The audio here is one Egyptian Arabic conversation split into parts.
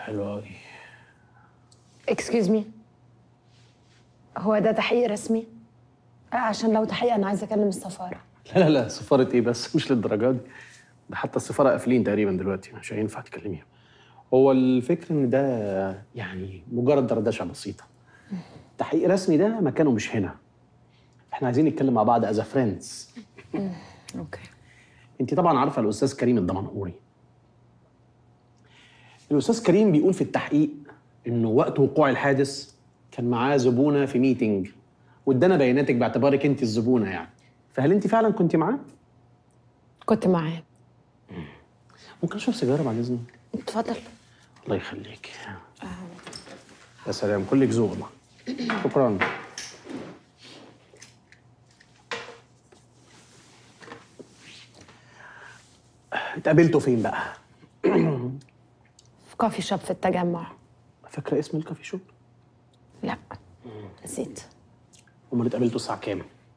حلو قوي اكسكيوز مي هو ده تحقيق رسمي آه، عشان لو تحقيق انا عايزه اكلم السفاره لا لا لا سفارة ايه بس مش للدرجة دي ده حتى السفارة قافلين تقريبا دلوقتي مش هينفع تكلميها هو الفكر ان ده يعني مجرد دردشة بسيطة تحقيق رسمي ده مكانه مش هنا احنا عايزين نتكلم مع بعض از فريندز اوكي انت طبعا عارفه الاستاذ كريم الدمنهوري الاستاذ كريم بيقول في التحقيق انه وقت وقوع الحادث كان معاه زبونه في ميتنج وادانا بياناتك باعتبارك انت الزبونه يعني فهل انت فعلا كنت معاه كنت معاه ممكن اشرب سيجاره بعد اذنك اتفضل الله يخليك يا سلام كلك ذوق والله شكرا اتقابلتوا فين بقى؟ في كوفي شوب في التجمع فاكره اسم الكافي شوب؟ لا نسيت امال اتقابلتوا الساعه كام؟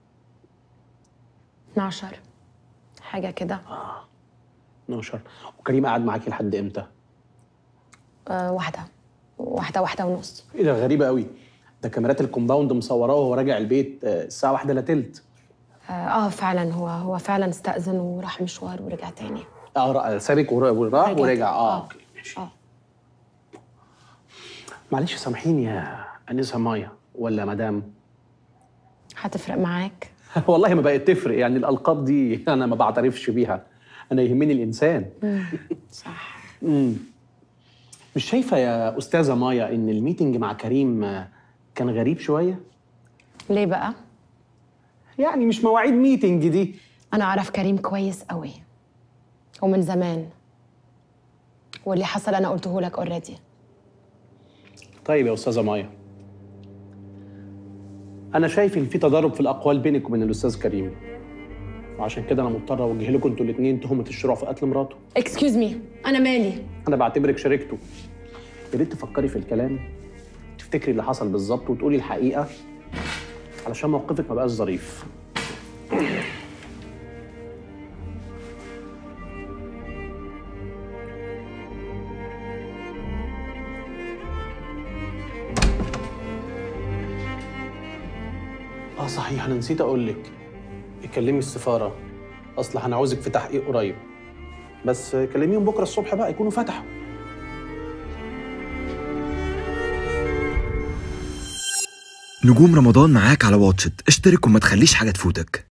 12 حاجه كده 12 وكريم قعد معاكي لحد امتى؟ آه واحده واحده واحده ونص ايه ده غريبه قوي ده كاميرات الكومباوند مصوراه وهو راجع البيت آه، الساعه واحدة الا تلت اه آه، فعلا هو هو فعلا استأذن وراح مشوار ورجع تاني اه را- سابك ورا- وراح رجع. ورجع اه آه. اوكي ماشي اه معلش سامحيني يا انسه مايا ولا مدام هتفرق معاك والله ما بقت تفرق يعني الالقاب دي انا ما بعترفش بيها انا يهمني الانسان صح مم. مش شايفه يا استاذه مايا ان الميتنج مع كريم آه، كان غريب شويه ليه بقى يعني مش مواعيد ميتنج دي انا اعرف كريم كويس قوي ومن زمان واللي حصل انا قلته لك اوريدي طيب يا استاذه مايا انا شايف ان في تضارب في الاقوال بينك وبين الاستاذ كريم وعشان كده انا مضطر اوجه لكم انتوا الاثنين تهمه الشروع في قتل مراته اكسكيوز مي انا مالي انا بعتبرك شريكته يا ريت تفكري في الكلام تفتكري اللي حصل بالظبط وتقولي الحقيقه علشان موقفك ما بقاش ظريف اه صحيح انا نسيت اقول لك كلمي السفاره اصل هنعوزك في تحقيق قريب بس كلميهم بكره الصبح بقى يكونوا فتحوا نجوم رمضان معاك على واتشت اشترك وما تخليش حاجة تفوتك